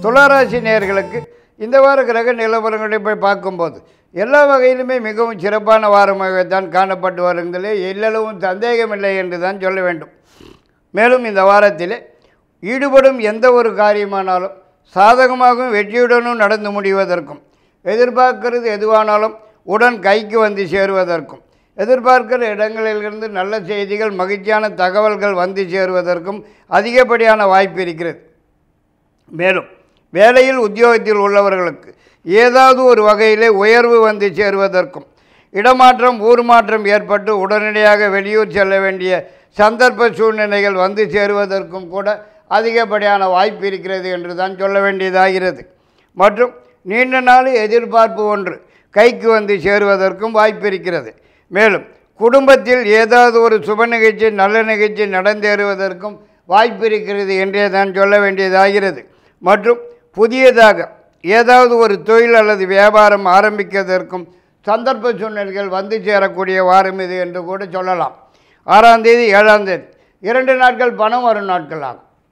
துளாராசி நேயர்களுக்கு இந்த வார கிரக நிலவரங்களை போய் பார்க்கும்போது எல்லா வகையிலுமே மிகவும் சிறப்பான வாரமாகத்தான் காணப்பட்டு வருவதிலே எல்லளவும் சந்தேகமில்லை என்று தான் சொல்ல வேண்டும் மேலும் இந்த வாரத்தில் ஈடுபடும் எந்த ஒரு காரியமானாலும் சாதகமாகவும் வெற்றியுடனும் நடந்து முடிவதற்கும் எதிர்பார்க்கிறது எதுவானாலும் உடன் கைக்கு வந்து சேருவதற்கும் எதிர்பார்க்கிற இடங்களிலிருந்து நல்ல செய்திகள் மகிழ்ச்சியான தகவல்கள் வந்து சேருவதற்கும் அதிகப்படியான வாய்ப்பு இருக்கிறது மேலும் வேலையில் உத்தியோகத்தில் உள்ளவர்களுக்கு ஏதாவது ஒரு வகையிலே உயர்வு வந்து சேருவதற்கும் இடமாற்றம் ஊர் மாற்றம் ஏற்பட்டு உடனடியாக வெளியூர் செல்ல வேண்டிய சந்தர்ப்ப சூழ்நிலைகள் வந்து சேருவதற்கும் கூட அதிகப்படியான வாய்ப்பு இருக்கிறது என்று தான் சொல்ல வேண்டியதாகிறது மற்றும் நீண்ட நாள் எதிர்பார்ப்பு ஒன்று கைக்கு வந்து சேருவதற்கும் வாய்ப்பு இருக்கிறது மேலும் குடும்பத்தில் ஏதாவது ஒரு சுப நிகழ்ச்சி நல்ல நிகழ்ச்சி நடந்தேறுவதற்கும் வாய்ப்பு இருக்கிறது என்றே தான் சொல்ல வேண்டியதாகிறது மற்றும் புதியதாக ஏதாவது ஒரு தொழில் அல்லது வியாபாரம் ஆரம்பிப்பதற்கும் சந்தர்ப்ப சூழ்நிலைகள் வந்து சேரக்கூடிய வாரம் இது என்று கூட சொல்லலாம் ஆறாம் தேதி ஏழாம் தேதி இரண்டு நாட்கள் பணம் வரும் நாட்கள் ஆகும்